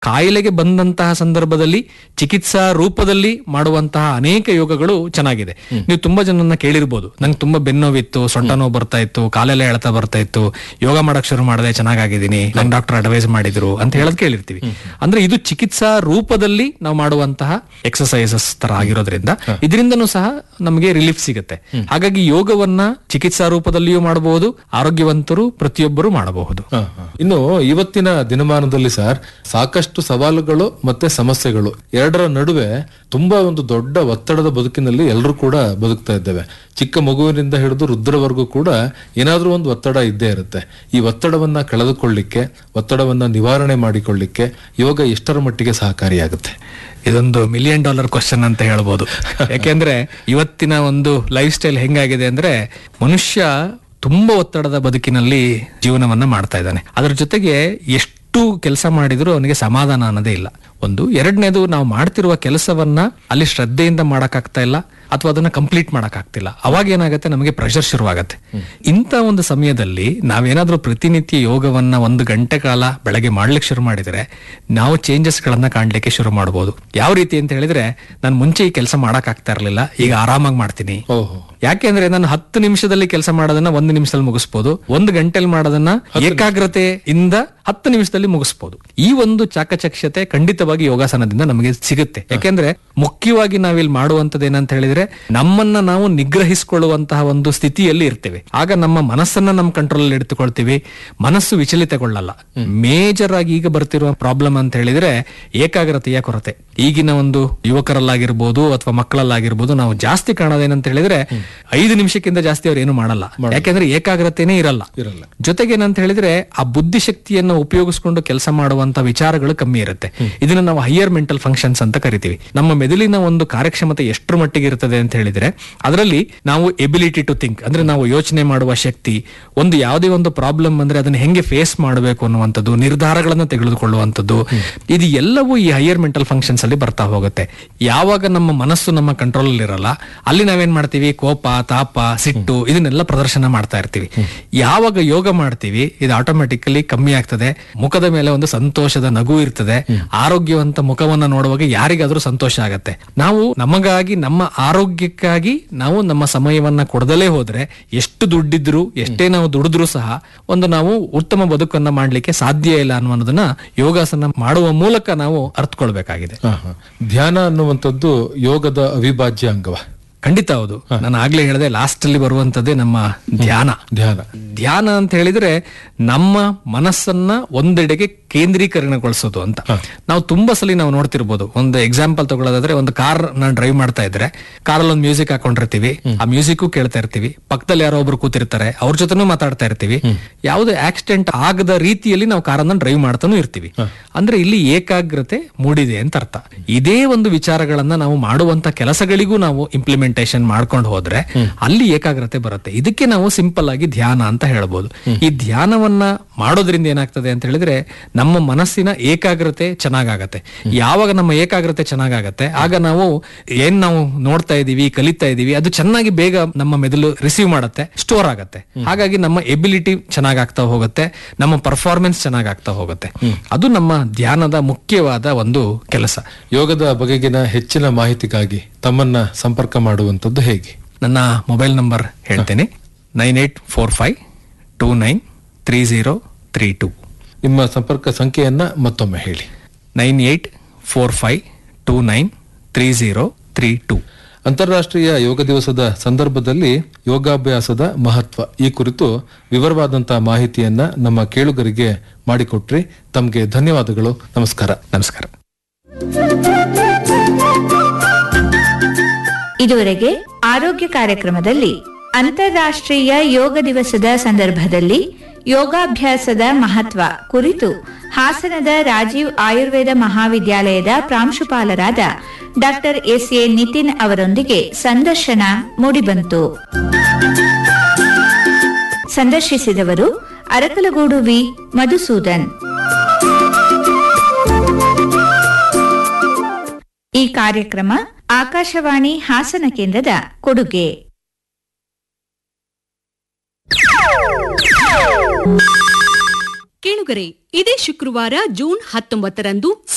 ಕಾಯಿಲೆಗೆ ಬಂದಂತಹ ಸಂದರ್ಭದಲ್ಲಿ ಚಿಕಿತ್ಸಾ ರೂಪದಲ್ಲಿ ಮಾಡುವಂತಹ ಅನೇಕ ಯೋಗಗಳು ಚೆನ್ನಾಗಿದೆ ನೀವು ತುಂಬಾ ಜನನ್ನ ಕೇಳಿರ್ಬೋದು ನಂಗೆ ತುಂಬಾ ಬೆನ್ನೋವಿತ್ತು ಸೊಂಟ ನೋವು ಬರ್ತಾ ಇತ್ತು ಕಾಲೆಲ್ಲ ಎಳ್ತಾ ಬರ್ತಾ ಇತ್ತು ಯೋಗ ಮಾಡಕ್ ಶುರು ಮಾಡದೆ ಚೆನ್ನಾಗಿದ್ದೀನಿ ನಂಗೆ ಡಾಕ್ಟರ್ ಅಡ್ವೈಸ್ ಮಾಡಿದ್ರು ಅಂತ ಹೇಳೋದ್ ಕೇಳಿರ್ತೀವಿ ಅಂದ್ರೆ ಇದು ಚಿಕಿತ್ಸಾ ರೂಪದಲ್ಲಿ ನಾವು ಮಾಡುವಂತಹ ಎಕ್ಸಸೈಸಸ್ ತರ ಆಗಿರೋದ್ರಿಂದ ಇದರಿಂದನೂ ಸಹ ನಮಗೆ ರಿಲೀಫ್ ಸಿಗುತ್ತೆ ಹಾಗಾಗಿ ಯೋಗವನ್ನ ಚಿಕಿತ್ಸಾ ರೂಪದಲ್ಲಿಯೂ ಮಾಡಬಹುದು ಆರೋಗ್ಯವಂತರು ಪ್ರತಿಯೊಬ್ಬರು ಮಾಡಬಹುದು ಹ, ಹ. ಇನ್ನು ಇವತ್ತಿನ ದಿನಮಾನದಲ್ಲಿ ಸರ್ ಸಾಕಷ್ಟು ಸವಾಲುಗಳು ಮತ್ತೆ ಸಮಸ್ಯೆಗಳು ಎರಡರ ನಡುವೆ ತುಂಬಾ ಒಂದು ದೊಡ್ಡ ಒತ್ತಡದ ಬದುಕಿನಲ್ಲಿ ಎಲ್ಲರೂ ಕೂಡ ಬದುಕ್ತಾ ಇದ್ದೇವೆ ಚಿಕ್ಕ ಮಗುವಿನಿಂದ ಹಿಡಿದು ವೃದ್ಧರವರೆಗೂ ಕೂಡ ಏನಾದ್ರೂ ಒಂದು ಒತ್ತಡ ಇದ್ದೇ ಇರುತ್ತೆ ಈ ಒತ್ತಡವನ್ನ ಕಳೆದುಕೊಳ್ಳಿಕ್ಕೆ ಒತ್ತಡವನ್ನ ನಿವಾರಣೆ ಮಾಡಿಕೊಳ್ಳಿಕ್ಕೆ ಯೋಗ ಎಷ್ಟರ ಮಟ್ಟಿಗೆ ಸಹಕಾರಿಯಾಗುತ್ತೆ ಇದೊಂದು ಮಿಲಿಯನ್ ಡಾಲರ್ ಕ್ವಶನ್ ಅಂತ ಹೇಳ್ಬೋದು ಯಾಕೆಂದ್ರೆ ಇವತ್ತಿನ ಒಂದು ಲೈಫ್ ಸ್ಟೈಲ್ ಹೆಂಗಾಗಿದೆ ಅಂದ್ರೆ ಮನುಷ್ಯ ತುಂಬಾ ಒತ್ತಡದ ಬದುಕಿನಲ್ಲಿ ಜೀವನವನ್ನ ಮಾಡ್ತಾ ಇದ್ದಾನೆ ಅದರ ಜೊತೆಗೆ ಎಷ್ಟು ಕೆಲಸ ಮಾಡಿದ್ರು ಅವನಿಗೆ ಸಮಾಧಾನ ಅನ್ನೋದೇ ಇಲ್ಲ ಒಂದು ಎರಡನೇದು ನಾವು ಮಾಡ್ತಿರುವ ಕೆಲಸವನ್ನ ಅಲ್ಲಿ ಶ್ರದ್ಧೆಯಿಂದ ಮಾಡಕ್ಕಾಗ್ತಾ ಇಲ್ಲ ಅಥವಾ ಅದನ್ನ ಕಂಪ್ಲೀಟ್ ಮಾಡಕ್ಕಾಗ್ತಿಲ್ಲ ಅವಾಗ ಏನಾಗುತ್ತೆ ನಮಗೆ ಪ್ರೆಷರ್ ಶುರುವಾಗತ್ತೆ ಇಂಥ ಒಂದು ಸಮಯದಲ್ಲಿ ನಾವೇನಾದ್ರೂ ಪ್ರತಿನಿತ್ಯ ಯೋಗವನ್ನ ಒಂದು ಗಂಟೆ ಕಾಲ ಬೆಳಗ್ಗೆ ಮಾಡ್ಲಿಕ್ಕೆ ಶುರು ಮಾಡಿದ್ರೆ ನಾವು ಚೇಂಜಸ್ ಗಳನ್ನ ಕಾಣ್ಲಿಕ್ಕೆ ಶುರು ಮಾಡಬಹುದು ಯಾವ ರೀತಿ ಅಂತ ಹೇಳಿದ್ರೆ ನಾನು ಮುಂಚೆ ಈ ಕೆಲಸ ಮಾಡಕ್ ಆಗ್ತಾ ಇರ್ಲಿಲ್ಲ ಈಗ ಆರಾಮಾಗಿ ಮಾಡ್ತೀನಿ ಓಹೋ ಯಾಕೆಂದ್ರೆ ನಾನು ಹತ್ತು ನಿಮಿಷದಲ್ಲಿ ಕೆಲಸ ಮಾಡೋದನ್ನ ಒಂದು ನಿಮಿಷದಲ್ಲಿ ಮುಗಿಸ್ಬೋದು ಒಂದು ಗಂಟೆಲಿ ಮಾಡೋದನ್ನ ಏಕಾಗ್ರತೆಯಿಂದ ಹತ್ತು ನಿಮಿಷದಲ್ಲಿ ಮುಗಿಸ್ಬೋದು ಈ ಒಂದು ಚಾಕಚಕ್ಯತೆ ಖಂಡಿತವಾಗಿ ಯೋಗಾಸನದಿಂದ ನಮಗೆ ಸಿಗುತ್ತೆ ಯಾಕೆಂದ್ರೆ ಮುಖ್ಯವಾಗಿ ನಾವಿಲ್ಲಿ ಮಾಡುವಂತದ್ದು ಏನಂತ ಹೇಳಿದ್ರೆ ನಮ್ಮನ್ನ ನಾವು ನಿಗ್ರಹಿಸಿಕೊಳ್ಳುವಂತಹ ಒಂದು ಸ್ಥಿತಿಯಲ್ಲಿ ಇರ್ತೇವೆ ಆಗ ನಮ್ಮ ಮನಸ್ಸನ್ನ ನಮ್ಮ ಕಂಟ್ರೋಲ್ ಅಲ್ಲಿ ಇಟ್ಟುಕೊಳ್ತೀವಿ ಮನಸ್ಸು ವಿಚಲಿತಗೊಳ್ಳಲ್ಲ ಮೇಜರ್ ಆಗಿ ಈಗ ಬರ್ತಿರುವ ಪ್ರಾಬ್ಲಮ್ ಅಂತ ಹೇಳಿದ್ರೆ ಏಕಾಗ್ರತೆಯ ಕೊರತೆ ಈಗಿನ ಒಂದು ಯುವಕರಲ್ಲಾಗಿರ್ಬೋದು ಅಥವಾ ಮಕ್ಕಳಲ್ಲಾಗಿರ್ಬೋದು ನಾವು ಜಾಸ್ತಿ ಕಾಣೋದೇನಂತ ಹೇಳಿದ್ರೆ ಐದು ನಿಮಿಷಕ್ಕಿಂತ ಜಾಸ್ತಿ ಅವ್ರು ಏನು ಮಾಡಲ್ಲ ಯಾಕೆಂದ್ರೆ ಏಕಾಗ್ರತೆನೇ ಇರಲ್ಲ ಇರಲ್ಲ ಜೊತೆಗೆ ಏನಂತ ಹೇಳಿದ್ರೆ ಆ ಬುದ್ಧಿಶಕ್ತಿಯನ್ನು ಉಪಯೋಗಿಸಿಕೊಂಡು ಕೆಲಸ ಮಾಡುವಂತ ವಿಚಾರಗಳು ಕಮ್ಮಿ ಇರುತ್ತೆ ಇದನ್ನ ನಾವು ಹೈಯರ್ ಮೆಂಟಲ್ ಫಂಕ್ಷನ್ಸ್ ಅಂತ ಕರಿತೀವಿ ನಮ್ಮ ಮೆದುಳಿನ ಒಂದು ಕಾರ್ಯಕ್ಷಮತೆ ಎಷ್ಟರ ಮಟ್ಟಿಗೆ ಇರ್ತದೆ ಅಂತ ಹೇಳಿದ್ರೆ ಅದರಲ್ಲಿ ನಾವು ಎಬಿಲಿಟಿ ಟು ಥಿಂಕ್ ಅಂದ್ರೆ ನಾವು ಯೋಚನೆ ಮಾಡುವ ಶಕ್ತಿ ಒಂದು ಯಾವುದೇ ಒಂದು ಪ್ರಾಬ್ಲಮ್ ಅಂದ್ರೆ ಅದನ್ನ ಹೆಂಗೆ ಫೇಸ್ ಮಾಡಬೇಕು ಅನ್ನುವಂಥದ್ದು ನಿರ್ಧಾರಗಳನ್ನ ತೆಗೆದುಕೊಳ್ಳುವಂಥದ್ದು ಇದು ಎಲ್ಲವೂ ಈ ಹೈಯರ್ ಮೆಂಟಲ್ ಫಂಕ್ಷನ್ಸ್ ಅಲ್ಲಿ ಬರ್ತಾ ಹೋಗುತ್ತೆ ಯಾವಾಗ ನಮ್ಮ ಮನಸ್ಸು ನಮ್ಮ ಕಂಟ್ರೋಲ್ ಅಲ್ಲಿ ಇರಲ್ಲ ಅಲ್ಲಿ ನಾವೇನ್ ಮಾಡ್ತೀವಿ ಕೋಪ ತಾಪ ಸಿಟ್ಟು ಇದನ್ನೆಲ್ಲ ಪ್ರದರ್ಶನ ಮಾಡ್ತಾ ಇರ್ತೀವಿ ಯಾವಾಗ ಯೋಗ ಮಾಡ್ತೀವಿ ಇದು ಆಟೋಮೆಟಿಕಲಿ ಕಮ್ಮಿ ಆಗ್ತದೆ ಮುಖದ ಮೇಲೆ ಒಂದು ಸಂತೋಷದ ನಗು ಇರ್ತದೆ ಆರೋಗ್ಯವಂತ ಮುಖವನ್ನ ನೋಡುವಾಗ ಯಾರಿಗಾದ್ರೂ ಸಂತೋಷ ಆಗತ್ತೆ ನಾವು ನಮಗಾಗಿ ನಮ್ಮ ಆರೋಗ್ಯಕ್ಕಾಗಿ ನಾವು ನಮ್ಮ ಸಮಯವನ್ನ ಕೊಡದಲೇ ಹೋದ್ರೆ ಎಷ್ಟು ದುಡ್ಡಿದ್ರು ಎಷ್ಟೇ ನಾವು ದುಡಿದ್ರು ಸಹ ಒಂದು ನಾವು ಉತ್ತಮ ಬದುಕನ್ನ ಮಾಡ್ಲಿಕ್ಕೆ ಸಾಧ್ಯ ಇಲ್ಲ ಅನ್ನೋದನ್ನ ಯೋಗಾಸನ ಮಾಡುವ ಮೂಲಕ ನಾವು ಅರ್ಥಕೊಳ್ಬೇಕಾಗಿದೆ ಹ, ಹ. ಧ್ಯಾನ ಅನ್ನುವಂಥದ್ದು ಯೋಗದ ಅವಿಭಾಜ್ಯ ಅಂಗವ ಖಂಡಿತ ಹೌದು ನಾನು ಆಗ್ಲೇ ಹೇಳಿದೆ ಲಾಸ್ಟ್ ಅಲ್ಲಿ ಬರುವಂತದ್ದೇ ನಮ್ಮ ಧ್ಯಾನ ಧ್ಯಾನ ಧ್ಯಾನ ಅಂತ ಹೇಳಿದ್ರೆ ನಮ್ಮ ಮನಸ್ಸನ್ನ ಒಂದೆಡೆಗೆ ಕೇಂದ್ರೀಕರಣಗೊಳಿಸೋದು ಅಂತ ನಾವು ತುಂಬಾ ಸಲ ನಾವು ನೋಡ್ತಿರ್ಬೋದು ಒಂದು ಎಕ್ಸಾಂಪಲ್ ತಗೊಳ್ಳೋದಾದ್ರೆ ಒಂದು ಕಾರ್ ನಾನು ಡ್ರೈವ್ ಮಾಡ್ತಾ ಇದ್ರೆ ಕಾರಲ್ಲಿ ಒಂದು ಮ್ಯೂಸಿಕ್ ಹಾಕೊಂಡಿರ್ತೀವಿ ಆ ಮ್ಯೂಸಿಕ್ ಕೇಳ್ತಾ ಇರ್ತೀವಿ ಪಕ್ಕದಲ್ಲಿ ಯಾರೋ ಒಬ್ರು ಕೂತಿರ್ತಾರೆ ಅವ್ರ ಜೊತೆನೂ ಮಾತಾಡ್ತಾ ಇರ್ತೀವಿ ಯಾವುದೇ ಆಕ್ಸಿಡೆಂಟ್ ಆಗದ ರೀತಿಯಲ್ಲಿ ನಾವು ಕಾರನ್ನ ಡ್ರೈವ್ ಮಾಡ್ತಾನೂ ಇರ್ತೀವಿ ಅಂದ್ರೆ ಇಲ್ಲಿ ಏಕಾಗ್ರತೆ ಮೂಡಿದೆ ಅಂತ ಅರ್ಥ ಇದೇ ಒಂದು ವಿಚಾರಗಳನ್ನ ನಾವು ಮಾಡುವಂತ ಕೆಲಸಗಳಿಗೂ ನಾವು ಇಂಪ್ಲಿಮೆಂಟೇಶನ್ ಮಾಡ್ಕೊಂಡು ಹೋದ್ರೆ ಅಲ್ಲಿ ಏಕಾಗ್ರತೆ ಬರುತ್ತೆ ಇದಕ್ಕೆ ನಾವು ಸಿಂಪಲ್ ಆಗಿ ಧ್ಯಾನ ಅಂತ ಹೇಳ್ಬೋದು ಈ ಧ್ಯಾನವನ್ನ ಮಾಡೋದ್ರಿಂದ ಏನಾಗ್ತದೆ ಅಂತ ಹೇಳಿದ್ರೆ ನಮ್ಮ ಮನಸ್ಸಿನ ಏಕಾಗ್ರತೆ ಚೆನ್ನಾಗಾಗತ್ತೆ ಯಾವಾಗ ನಮ್ಮ ಏಕಾಗ್ರತೆ ಚೆನ್ನಾಗಾಗತ್ತೆ ಆಗ ನಾವು ಏನ್ ನಾವು ನೋಡ್ತಾ ಇದೀವಿ ಕಲಿತಾ ಇದೀವಿ ಅದು ಚೆನ್ನಾಗಿ ಬೇಗ ನಮ್ಮ ಮೆದುಳು ರಿಸೀವ್ ಮಾಡುತ್ತೆ ಸ್ಟೋರ್ ಆಗತ್ತೆ ಹಾಗಾಗಿ ನಮ್ಮ ಎಬಿಲಿಟಿ ಚೆನ್ನಾಗಾಗ್ತಾ ಹೋಗುತ್ತೆ ನಮ್ಮ ಪರ್ಫಾರ್ಮೆನ್ಸ್ ಚೆನ್ನಾಗಾಗ್ತಾ ಹೋಗುತ್ತೆ ಅದು ನಮ್ಮ ಧ್ಯಾನದ ಮುಖ್ಯವಾದ ಒಂದು ಕೆಲಸ ಯೋಗದ ಬಗೆಗಿನ ಹೆಚ್ಚಿನ ಮಾಹಿತಿಗಾಗಿ ತಮ್ಮನ್ನ ಸಂಪರ್ಕ ಮಾಡುವಂಥದ್ದು ಹೇಗೆ ನನ್ನ ಮೊಬೈಲ್ ನಂಬರ್ ಹೇಳ್ತೇನೆ nine eight four five two nine three zero three two ನಿಮ್ಮ ಸಂಪರ್ಕ ಸಂಖ್ಯೆಯನ್ನ ಮತ್ತೊಮ್ಮೆ ಹೇಳಿ nine eight four five two nine three zero three two ಅಂತಾರಾಷ್ಟ್ರೀಯ ಯೋಗ ದಿವಸದ ಸಂದರ್ಭದಲ್ಲಿ ಯೋಗಾಭ್ಯಾಸದ ಮಹತ್ವ ಈ ಕುರಿತು ವಿವರವಾದಂತಹ ಮಾಹಿತಿಯನ್ನ ನಮ್ಮ ಕೇಳುಗರಿಗೆ ಮಾಡಿಕೊಟ್ರಿ ತಮಗೆ ಧನ್ಯವಾದಗಳು ನಮಸ್ಕಾರ ನಮಸ್ಕಾರ ಇದುವರೆಗೆ ಆರೋಗ್ಯ ಕಾರ್ಯಕ್ರಮದಲ್ಲಿ ಅಂತಾರಾಷ್ಟ್ರೀಯ ಯೋಗ ದಿವಸದ ಸಂದರ್ಭದಲ್ಲಿ ಯೋಗಾಭ್ಯಾಸದ ಮಹತ್ವ ಕುರಿತು ಹಾಸನದ ರಾಜೀವ್ ಆಯುರ್ವೇದ ಮಹಾವಿದ್ಯಾಲಯದ ಪ್ರಾಂಶುಪಾಲರಾದ ಡಾಕ್ಟರ್ ಎಸ್ ಎ ನಿತಿನ್ ಅವರೊಂದಿಗೆ ಸಂದರ್ಶನ ಮೂಡಿಬಂತು ಸಂದರ್ಶಿಸಿದವರು ಅರಕಲಗೂಡು ವಿ ಮಧುಸೂದನ್ ಈ ಕಾರ್ಯಕ್ರಮ ಆಕಾಶವಾಣಿ ಹಾಸನ ಕೇಂದ್ರದ ಕೊಡುಗೆ ಕೇಳುಗರೆ ಇದೇ ಶುಕ್ರವಾರ ಜೂನ್ ಹತ್ತೊಂಬತ್ತರಂದು